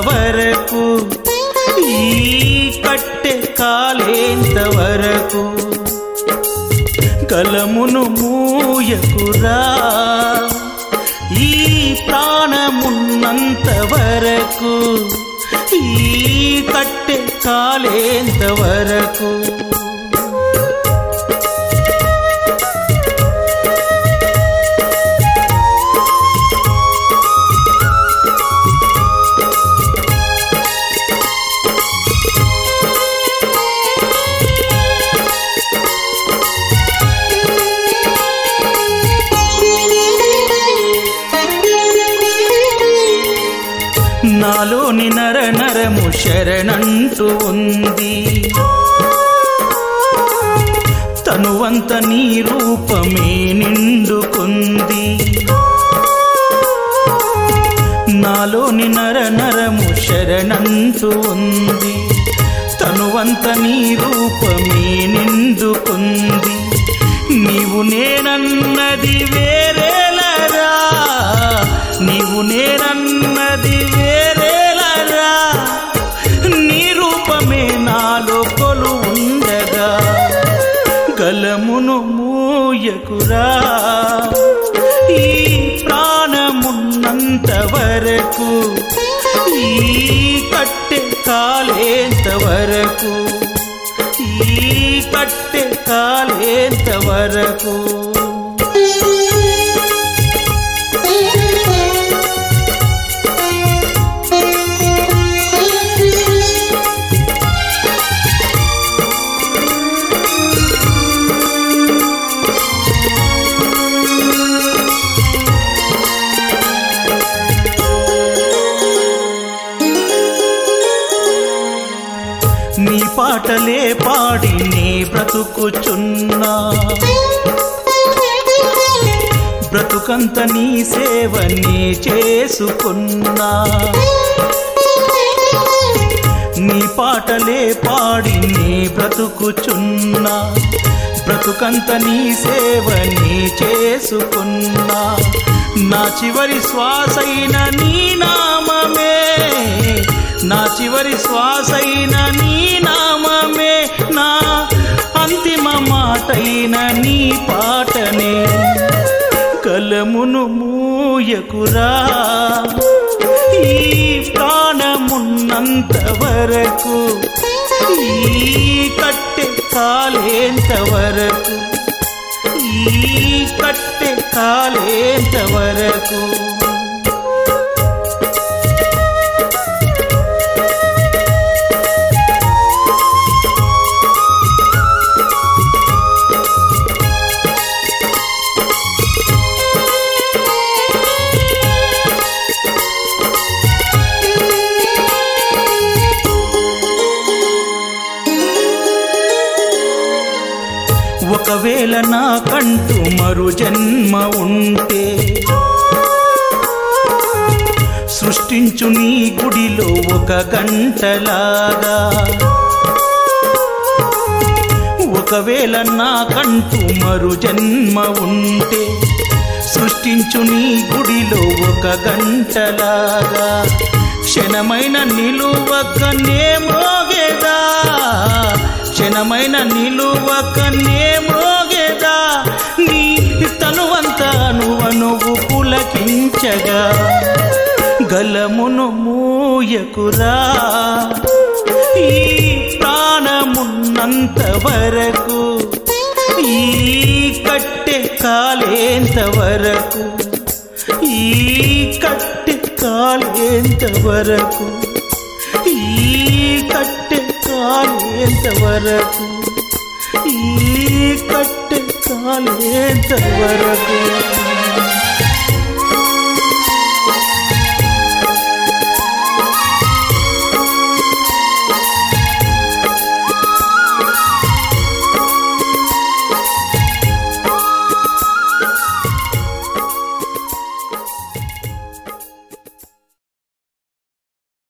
వరకు ఈ కట్టె కాలేంత వరకు కలమును మూయకురా ఈ ప్రాణమున్నంత వరకు ఈ కట్టె కాలేంత వరకు నాలోని నర నరము శరణంటూ ఉంది తనువంత నీ రూపమే నిండుకుంది నాలోని నర నరము శరణంటూ ఉంది తనువంత నీ రూపమే నిండుకుంది నీవు నేనన్నది వేరేలరా నీవు నేనన్నది వేరేలరా నీ రూపమే నాలో కొలు ఉండగా గలమును మూయకురా ఈ ప్రాణమున్నంత వరకు ఈ కట్టె కాలేంత వరకు ఈ కట్టె కాలేంత వరకు నీ పాటలే పాడి నీ బ్రతుకుచున్నా బ్రతుకంత నీ సేవ నీ చేసుకున్నా నీ పాటలే పాడి నీ బ్రతుకుచున్నా బ్రతుకంత నీ సేవ నీ చేసుకున్నా నా చివరి శ్వాసైన నీ నామమే నా చివరి శ్వాసైన నీ నామమే నా అంతిమ మాటైన నీ పాటనే కలమును మూయకురా ఈ ప్రాణమున్నంత వరకు ఈ కట్టె కాలేంత వరకు ఈ కట్టె కాలేంత వరకు ఒకవేళ నాకంటూ మరు జన్మ ఉంటే సృష్టించు నీ గుడిలో ఒక గంటలాగా ఒకవేళ నాకంటూ మరు జన్మ ఉంటే సృష్టించు నీ గుడిలో ఒక గంటలాగా క్షణమైన నిలువకనే మోగేదా క్షణమైన నిలువకనే మోగేదా నీ తనువంతా నువ్వు నువ్వు పులకించగా గలమును మూయకురా ఈ ప్రాణమున్నంత వరకు ఈ కట్టె కాలేంత వరకు ఈ కట్టె కాలేంత వరకు ఈ కట్టె కాలేంత వరకు ఈ కట్టె కాలేంత వరకు